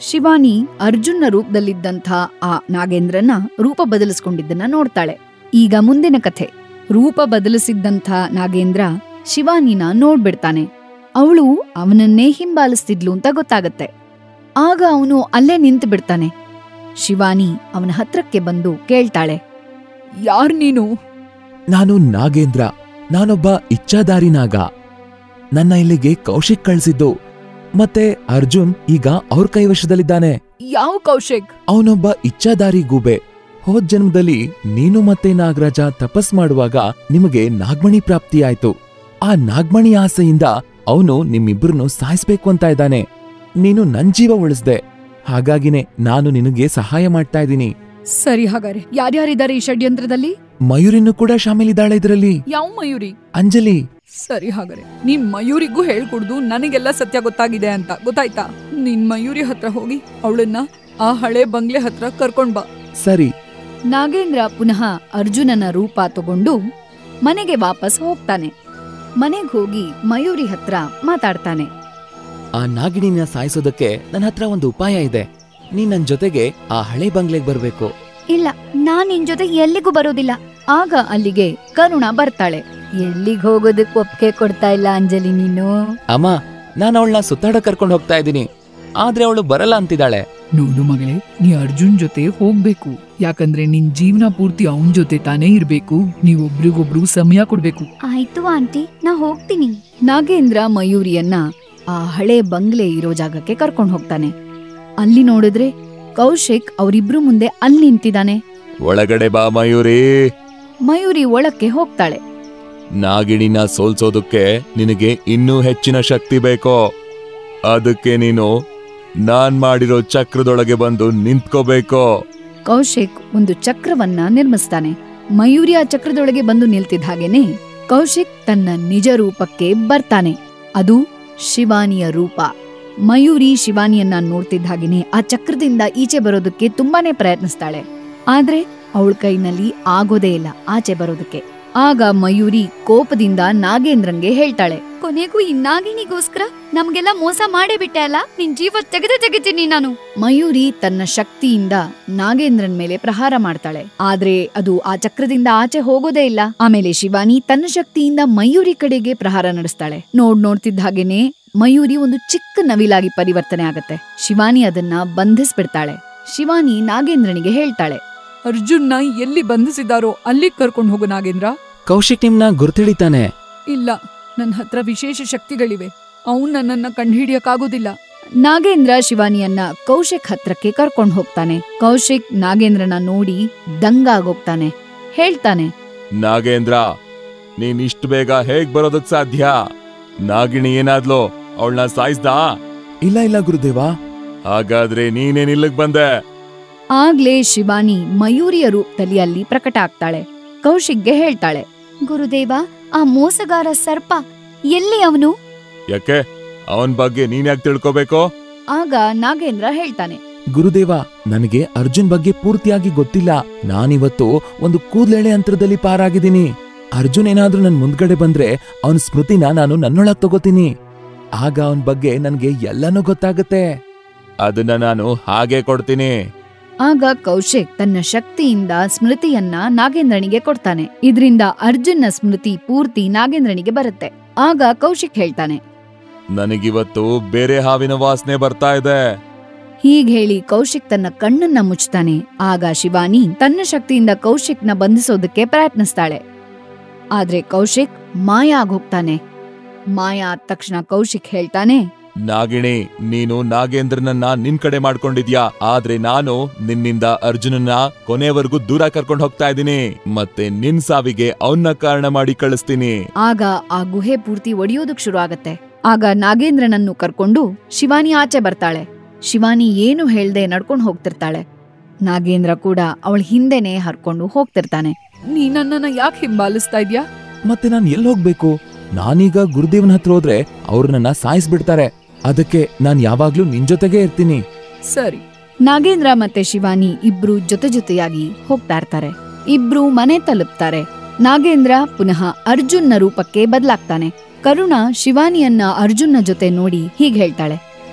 ಶಿವಾನಿ ಅರ್ಜುನ್ನ ರೂಪದಲ್ಲಿದ್ದಂಥ ಆ ನಾಗೇಂದ್ರನ ರೂಪ ಬದಲಿಸ್ಕೊಂಡಿದ್ದನ್ನ ನೋಡ್ತಾಳೆ ಈಗ ಮುಂದಿನ ಕಥೆ ರೂಪ ಬದಲಿಸಿದ್ದಂಥ ನಾಗೇಂದ್ರ ಶಿವಾನಿನ ನೋಡ್ಬಿಡ್ತಾನೆ ಅವಳು ಅವನನ್ನೇ ಹಿಂಬಾಲಿಸ್ತಿದ್ಲು ಅಂತ ಗೊತ್ತಾಗತ್ತೆ ಆಗ ಅವನು ಅಲ್ಲೇ ನಿಂತು ಬಿಡ್ತಾನೆ ಶಿವಾನಿ ಅವನ ಹತ್ರಕ್ಕೆ ಬಂದು ಕೇಳ್ತಾಳೆ ಯಾರ್ ನೀನು ನಾನು ನಾಗೇಂದ್ರ ನಾನೊಬ್ಬ ಇಚ್ಛಾದಾರಿ ನಾಗ ನನ್ನ ಇಲ್ಲಿಗೆ ಕೌಶಿಕ್ ಕಳ್ಸಿದ್ದು ಮತ್ತೆ ಅರ್ಜುನ್ ಈಗ ಅವ್ರ ಕೈವಶದಲ್ಲಿದ್ದಾನೆ ಯಾವ ಕೌಶಿಕ್ ಅವನೊಬ್ಬ ಇಚ್ಛಾದಾರಿ ಗೂಬೆ ಹೋದ್ ಜನ್ಮದಲ್ಲಿ ನೀನು ಮತ್ತೆ ನಾಗರಾಜ ತಪಸ್ ಮಾಡುವಾಗ ನಿಮಗೆ ನಾಗ್ಮಣಿ ಪ್ರಾಪ್ತಿಯಾಯ್ತು ಆ ನಾಗ್ಮಣಿ ಆಸೆಯಿಂದ ಅವನು ನಿಮ್ಮಿಬ್ಬರನ್ನು ಸಾಯಿಸ್ಬೇಕು ಅಂತ ಇದ್ದಾನೆ ನೀನು ನನ್ ಜೀವ ಉಳಿಸ್ದೆ ಹಾಗಾಗಿನೇ ನಾನು ನಿನಗೆ ಸಹಾಯ ಮಾಡ್ತಾ ಇದ್ದೀನಿ ಸರಿ ಹಾಗಾರೆ ಯಾರ್ಯಾರಿದ್ದಾರೆ ಈ ಷಡ್ಯಂತ್ರದಲ್ಲಿ ಮಯೂರಿನೂ ಕೂಡ ಶಾಮಿಲಿದ್ದಾಳೆ ಇದರಲ್ಲಿ ಯಾವ ಮಯೂರಿ ಅಂಜಲಿ ಸರಿ ಹಾಗಾರೆ ನೀನ್ ಮಯೂರಿಗೂ ಹೇಳ್ಕೊಡ್ದು ನನಗೆಲ್ಲ ಸತ್ಯ ಗೊತ್ತಾಗಿದೆ ಅಂತ ಗೊತ್ತಾಯ್ತಾ ನಿನ್ ಮಯೂರಿ ಹತ್ರ ಹೋಗಿ ಅವಳನ್ನ ಆ ಹಳೆ ಬಂಗ್ಲೆ ಹತ್ರ ಕರ್ಕೊಂಡ್ ಬಾ ಸರಿ ನಾಗೇಂದ್ರ ಪುನಃ ಅರ್ಜುನನ ರೂಪ ತಗೊಂಡು ಮನೆಗೆ ವಾಪಸ್ ಹೋಗ್ತಾನೆ ಮನೆಗ್ ಹೋಗಿ ಮಯೂರಿ ಹತ್ರ ಮಾತಾಡ್ತಾನೆ ಆ ನಾಗಿಣಿನ ಸಾಯಿಸೋದಕ್ಕೆ ನನ್ನ ಹತ್ರ ಒಂದು ಉಪಾಯ ಇದೆ ನೀನ್ ನನ್ ಜೊತೆಗೆ ಆ ಹಳೆ ಬಂಗ್ಲೆಗ್ ಬರ್ಬೇಕು ಇಲ್ಲ ನಾನ್ ನಿನ್ ಜೊತೆ ಎಲ್ಲಿಗೂ ಬರೋದಿಲ್ಲ ಆಗ ಅಲ್ಲಿಗೆ ಕರುಣ ಬರ್ತಾಳೆ ಎಲ್ಲಿಗ್ ಹೋಗೋದಕ್ ಒಪ್ಪಿಗೆ ಕೊಡ್ತಾ ಇಲ್ಲ ಅಂಜಲಿ ನೀನು ಅಮ್ಮ ನಾನು ಅವಳನ್ನ ಸುತ್ತಾಡ ಕರ್ಕೊಂಡು ಹೋಗ್ತಾ ಇದ್ದೀನಿ ಆದ್ರೆ ಅವಳು ಬರಲ್ಲ ಅಂತಿದ್ದಾಳೆ ನೋಡು ಮಗಳೇ ನೀ ಅರ್ಜುನ್ ಜೊತೆ ಹೋಗ್ಬೇಕು ಯಾಕಂದ್ರೆ ನಿನ್ ಜೀವನ ಪೂರ್ತಿ ಅವನ್ ಜೊತೆ ತಾನೇ ಇರ್ಬೇಕು ನೀವೊಬ್ರಿಗೊಬ್ರು ಸಮಯ ಕೊಡ್ಬೇಕು ಆಯ್ತು ಆಂಟಿ ನಾ ಹೋಗ್ತೀನಿ ನಾಗೇಂದ್ರ ಮಯೂರಿಯನ್ನ ಆ ಹಳೆ ಬಂಗ್ಲೆ ಇರೋ ಜಾಗಕ್ಕೆ ಕರ್ಕೊಂಡು ಹೋಗ್ತಾನೆ ಅಲ್ಲಿ ನೋಡಿದ್ರೆ ಕೌಶಿಕ್ ಅವರಿಬ್ರು ಮುಂದೆ ಅಲ್ಲಿ ನಿಂತಿದ್ದಾನೆ ಒಳಗಡೆ ಬಾ ಮಯೂರಿ ಮಯೂರಿ ಒಳಕ್ಕೆ ಹೋಗ್ತಾಳೆ ನಾಗಿಣಿನ ಸೋಲ್ಸೋದಕ್ಕೆ ನಿನಗೆ ಇನ್ನೂ ಹೆಚ್ಚಿನ ಶಕ್ತಿ ಬೇಕೋ ಅದಕ್ಕೆ ನೀನು ನಾನ್ ಮಾಡಿರೋ ಚಕ್ರದೊಳಗೆ ಬಂದು ನಿಂತ್ಕೋಬೇಕೋ ಕೌಶಿಕ್ ಒಂದು ಚಕ್ರವನ್ನ ನಿರ್ಮಿಸ್ತಾನೆ ಮಯೂರಿ ಆ ಚಕ್ರದೊಳಗೆ ಬಂದು ನಿಲ್ತಿದ್ದ ಹಾಗೇನೆ ಕೌಶಿಕ್ ತನ್ನ ನಿಜ ರೂಪಕ್ಕೆ ಬರ್ತಾನೆ ಅದು ಶಿವಾನಿಯ ರೂಪ ಮಯೂರಿ ಶಿವಾನಿಯನ್ನ ನೋಡ್ತಿದ್ದ ಹಾಗೇನೆ ಆ ಚಕ್ರದಿಂದ ಈಚೆ ಬರೋದಕ್ಕೆ ತುಂಬಾನೇ ಪ್ರಯತ್ನಿಸ್ತಾಳೆ ಆದ್ರೆ ಅವಳ ಕೈನಲ್ಲಿ ಆಗೋದೇ ಇಲ್ಲ ಆಚೆ ಬರೋದಕ್ಕೆ ಆಗ ಮಯೂರಿ ಕೋಪದಿಂದ ನಾಗೇಂದ್ರಂಗೆ ಹೇಳ್ತಾಳೆ ಕೊನೆಗೂ ಈ ನಾಗಿಣಿಗೋಸ್ಕರ ನಮ್ಗೆಲ್ಲ ಮೋಸ ಮಾಡೇ ಬಿಟ್ಟೆ ಅಲ್ಲ ನಿನ್ ಜೀವ ತೆಗೆದೇ ತೆಗಿತೀನಿ ನಾನು ಮಯೂರಿ ತನ್ನ ಶಕ್ತಿಯಿಂದ ನಾಗೇಂದ್ರನ್ ಮೇಲೆ ಪ್ರಹಾರ ಮಾಡ್ತಾಳೆ ಆದ್ರೆ ಅದು ಆ ಚಕ್ರದಿಂದ ಆಚೆ ಹೋಗೋದೇ ಇಲ್ಲ ಆಮೇಲೆ ಶಿವಾನಿ ತನ್ನ ಶಕ್ತಿಯಿಂದ ಮಯೂರಿ ಕಡೆಗೆ ಪ್ರಹಾರ ನಡೆಸ್ತಾಳೆ ನೋಡ್ ನೋಡ್ತಿದ್ದ ಹಾಗೇನೆ ಮಯೂರಿ ಒಂದು ಚಿಕ್ಕ ನವಿಲಾಗಿ ಪರಿವರ್ತನೆ ಆಗತ್ತೆ ಶಿವಾನಿ ಅದನ್ನ ಬಂಧಿಸ್ಬಿಡ್ತಾಳೆ ಶಿವಾನಿ ನಾಗೇಂದ್ರನಿಗೆ ಹೇಳ್ತಾಳೆ ಅರ್ಜುನ್ನ ಎಲ್ಲಿ ಬಂಧಿಸಿದಾರೋ ಅಲ್ಲಿ ಕರ್ಕೊಂಡ್ ಹೋಗು ನಾಗೇಂದ್ರ ಕೌಶಿಕ್ ನಿಮ್ನ ಗುರ್ತಿಡಿತಾನೆ ಇಲ್ಲ ನನ್ನ ಹತ್ರ ವಿಶೇಷ ಶಕ್ತಿಗಳಿವೆ ಅವ್ನ್ ನನ್ನನ್ನ ಕಂಡುಹಿಡಿಯಕ್ಕಾಗೋದಿಲ್ಲ ನಾಗೇಂದ್ರ ಶಿವಾನಿಯನ್ನ ಕೌಶಿಕ್ ಹತ್ರಕ್ಕೆ ಕರ್ಕೊಂಡ್ ಹೋಗ್ತಾನೆ ಕೌಶಿಕ್ ನಾಗೇಂದ್ರನ ನೋಡಿ ದಂಗಾಗೋಗ್ತಾನೆ ಹೇಳ್ತಾನೆ ನಾಗೇಂದ್ರ ನೀನ್ ಇಷ್ಟು ಬೇಗ ಹೇಗ್ ಬರೋದಕ್ ಸಾಧ್ಯ ನಾಗಿಣಿ ಏನಾದ್ಲೋ ಅವಳನ್ನ ಸಾಯಿಸ್ದಾ ಇಲ್ಲ ಇಲ್ಲ ಗುರುದೇವ ಹಾಗಾದ್ರೆ ನೀನೇನ್ ಇಲ್ಲಿಗ್ ಬಂದೆ ಆಗ್ಲೇ ಶಿವಾನಿ ಮಯೂರಿಯ ರೂಪದಲ್ಲಿ ಅಲ್ಲಿ ಪ್ರಕಟ ಆಗ್ತಾಳೆ ಕೌಶಿಕ್ಗೆ ಹೇಳ್ತಾಳೆ ಗುರುದೇವ ಆ ಮೋಸಗಾರ ಸರ್ಪ ಎಲ್ಲಿ ಅವನು ಯಾಕೆ ಅವನ್ ಬಗ್ಗೆ ನೀನ್ ಯಾಕೆ ತಿಳ್ಕೋಬೇಕು ಆಗ ನಾಗೇಂದ್ರ ಹೇಳ್ತಾನೆ ಗುರುದೇವ ನನಗೆ ಅರ್ಜುನ್ ಬಗ್ಗೆ ಪೂರ್ತಿಯಾಗಿ ಗೊತ್ತಿಲ್ಲ ನಾನಿವತ್ತು ಒಂದು ಕೂದ್ಲೆಳೆ ಯಂತ್ರದಲ್ಲಿ ಪಾರಾಗಿದ್ದೀನಿ ಅರ್ಜುನ್ ಏನಾದ್ರೂ ನನ್ ಮುಂದ್ಗಡೆ ಬಂದ್ರೆ ಅವನ್ ಸ್ಮೃತಿನ ನಾನು ನನ್ನೊಳಗ್ ತಗೋತೀನಿ ಆಗ ಅವನ್ ಬಗ್ಗೆ ನನ್ಗೆ ಎಲ್ಲನೂ ಗೊತ್ತಾಗತ್ತೆ ಅದನ್ನ ನಾನು ಹಾಗೆ ಕೊಡ್ತೀನಿ ಆಗ ಕೌಶಿಕ್ ತನ್ನ ಶಕ್ತಿಯಿಂದ ಸ್ಮೃತಿಯನ್ನ ನಾಗೇಂದ್ರನಿಗೆ ಕೊಡ್ತಾನೆ ಇದ್ರಿಂದ ಅರ್ಜುನ್ನ ಸ್ಮೃತಿ ಪೂರ್ತಿ ನಾಗೇಂದ್ರನಿಗೆ ಬರುತ್ತೆ ಆಗ ಕೌಶಿಕ್ ಹೇಳ್ತಾನೆ ನನಗಿವತ್ತು ಬೇರೆ ಹಾವಿನ ವಾಸನೆ ಬರ್ತಾ ಇದೆ ಹೀಗ್ ಹೇಳಿ ಕೌಶಿಕ್ ತನ್ನ ಕಣ್ಣನ್ನ ಮುಚ್ತಾನೆ ಆಗ ಶಿವಾನಿ ತನ್ನ ಶಕ್ತಿಯಿಂದ ಕೌಶಿಕ್ನ ಬಂಧಿಸೋದಕ್ಕೆ ಪ್ರಯತ್ನಿಸ್ತಾಳೆ ಆದ್ರೆ ಕೌಶಿಕ್ ಮಾಯ ಆಗೋಗ್ತಾನೆ ಮಾಯ ಆದ ತಕ್ಷಣ ಕೌಶಿಕ್ ಹೇಳ್ತಾನೆ ನಾಗಿಣಿ ನೀನು ನಾಗೇಂದ್ರನನ್ನ ನಿನ್ ಕಡೆ ಮಾಡ್ಕೊಂಡಿದ್ಯಾ ಆದ್ರೆ ನಾನು ನಿನ್ನಿಂದ ಅರ್ಜುನನ್ನ ಕೊನೆವರೆಗೂ ದೂರ ಕರ್ಕೊಂಡು ಹೋಗ್ತಾ ಇದ್ದೀನಿ ಮತ್ತೆ ನಿನ್ ಸಾವಿಗೆ ಅವನ್ನ ಕಾರಣ ಮಾಡಿ ಕಳಿಸ್ತೀನಿ ಆಗ ಆ ಗುಹೆ ಪೂರ್ತಿ ಒಡೆಯೋದಕ್ ಶುರು ಆಗತ್ತೆ ಆಗ ನಾಗೇಂದ್ರನನ್ನು ಕರ್ಕೊಂಡು ಶಿವಾನಿ ಆಚೆ ಬರ್ತಾಳೆ ಶಿವಾನಿ ಏನು ಹೇಳ್ದೆ ನಡ್ಕೊಂಡು ಹೋಗ್ತಿರ್ತಾಳೆ ನಾಗೇಂದ್ರ ಕೂಡ ಅವಳ ಹಿಂದೆನೆ ಹರ್ಕೊಂಡು ಹೋಗ್ತಿರ್ತಾನೆ ನೀ ನನ್ನನ್ನ ಯಾಕೆ ಹಿಂಬಾಲಿಸ್ತಾ ಇದ್ಯಾ ಮತ್ತೆ ನಾನ್ ಎಲ್ಲಿ ಹೋಗ್ಬೇಕು ನಾನೀಗ ಗುರುದೇವನ ಹತ್ರ ಹೋದ್ರೆ ಅವ್ರು ನನ್ನ ಸಾಯಿಸ್ಬಿಡ್ತಾರೆ ಅದಕ್ಕೆ ನಾನ್ ಯಾವಾಗ್ಲೂ ನಿನ್ ಜೊತೆಗೆ ಇರ್ತೀನಿ ಸರಿ ನಾಗೇಂದ್ರ ಮತ್ತೆ ಶಿವಾನಿ ಇಬ್ರು ಜೊತೆ ಜೊತೆಯಾಗಿ ಹೋಗ್ತಾ ಇರ್ತಾರೆ ಇಬ್ರು ಮನೆ ತಲುಪ್ತಾರೆ ನಾಗೇಂದ್ರ ಪುನಃ ಅರ್ಜುನ್ನ ರೂಪಕ್ಕೆ ಬದಲಾಗ್ತಾನೆ ಕರುಣ ಶಿವಾನಿಯನ್ನ ಅರ್ಜುನ್ನ ಜೊತೆ ನೋಡಿ ಹೀಗ್ ಹೇಳ್ತಾಳೆ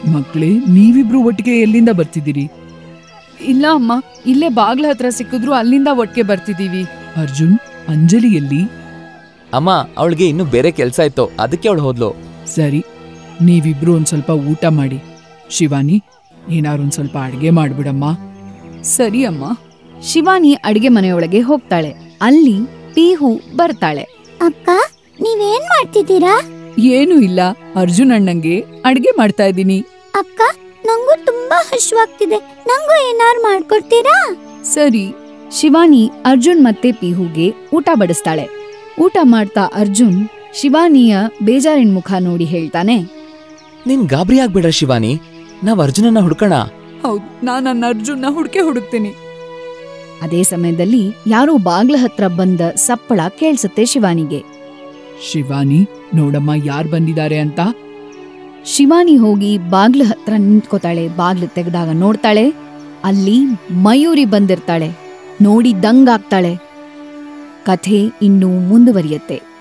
ಮಕ್ಳೇ ನೀವಿಬ್ರು ಒಟ್ಟಿಗೆ ಎಲ್ಲಿಂದ ಬರ್ತಿದ್ದೀರಿ ಇಲ್ಲ ಅಮ್ಮ ಇಲ್ಲೇ ಬಾಗ್ಲ ಹತ್ರ ಸಿಕ್ಕಿದ್ರು ಅಲ್ಲಿಂದ ಒಟ್ಟಿಗೆ ಬರ್ತಿದೀವಿ ಅರ್ಜುನ್ ಅಂಜಲಿ ಎಲ್ಲಿ ಅಮ್ಮ ಅವಳಿಗೆ ಇನ್ನು ಬೇರೆ ಕೆಲ್ಸ ಇತ್ತು ಅದಕ್ಕೆ ಅವಳು ಹೋದ್ಲು ಸರಿ ನೀವಿಬ್ರು ಒಂದ್ ಸ್ವಲ್ಪ ಊಟ ಮಾಡಿ ಶಿವಾನಿ ಏನಾರು ಒಂದ್ ಸ್ವಲ್ಪ ಅಡ್ಗೆ ಮಾಡ್ಬಿಡಮ್ಮ ಸರಿ ಅಮ್ಮ ಶಿವಾನಿ ಅಡಿಗೆ ಮನೆಯೊಳಗೆ ಹೋಗ್ತಾಳೆ ಅಲ್ಲಿ ಪೀಹು ಬರ್ತಾಳೆ ಅಕ್ಕ ನೀವೇನ್ ಮಾಡ್ತಿದ್ದೀರಾ ಏನೂ ಇಲ್ಲ ಅರ್ಜುನ್ ಅಣ್ಣಂಗೆ ಅಡ್ಗೆ ಮಾಡ್ತಾ ಇದ್ದೀನಿ ಅಕ್ಕ ನಂಗೂ ತುಂಬಾ ಹಶ್ವಾಗ್ತಿದೆ ನಂಗೂ ಏನಾರು ಮಾಡ್ಕೊಡ್ತೀರಾ ಸರಿ ಶಿವಾನಿ ಅರ್ಜುನ್ ಮತ್ತೆ ಪೀಹುಗೆ ಊಟ ಬಡಿಸ್ತಾಳೆ ಊಟ ಮಾಡ್ತಾ ಅರ್ಜುನ್ ಶಿವಾನಿಯ ಬೇಜಾರಿನ ಮುಖ ನೋಡಿ ಹೇಳ್ತಾನೆ ನೀನ್ ಗಾಬರಿ ಆಗ್ಬೇಡ ಶಿವಾನಿ ನಾವ್ ಅರ್ಜುನನ್ನ ಹುಡ್ಕೋಣ ಹೌದು ನಾನ್ ನನ್ನ ಅರ್ಜುನ್ನ ಹುಡ್ಕೆ ಹುಡುಕ್ತೀನಿ ಅದೇ ಸಮಯದಲ್ಲಿ ಯಾರೋ ಬಾಗ್ಲ ಹತ್ರ ಬಂದ ಸಪ್ಪಳ ಕೇಳ್ಸತ್ತೆ ಶಿವಾನಿಗೆ ಶಿವಾನಿ ನೋಡಮ್ಮ ಯಾರ್ ಬಂದಿದ್ದಾರೆ ಅಂತ ಶಿವಾನಿ ಹೋಗಿ ಬಾಗ್ಲ ಹತ್ರ ನಿಂತ್ಕೋತಾಳೆ ಬಾಗ್ಲು ತೆಗೆದಾಗ ನೋಡ್ತಾಳೆ ಅಲ್ಲಿ ಮಯೂರಿ ಬಂದಿರ್ತಾಳೆ ನೋಡಿ ದಂಗಾಗ್ತಾಳೆ ಕಥೆ ಇನ್ನೂ ಮುಂದುವರಿಯತ್ತೆ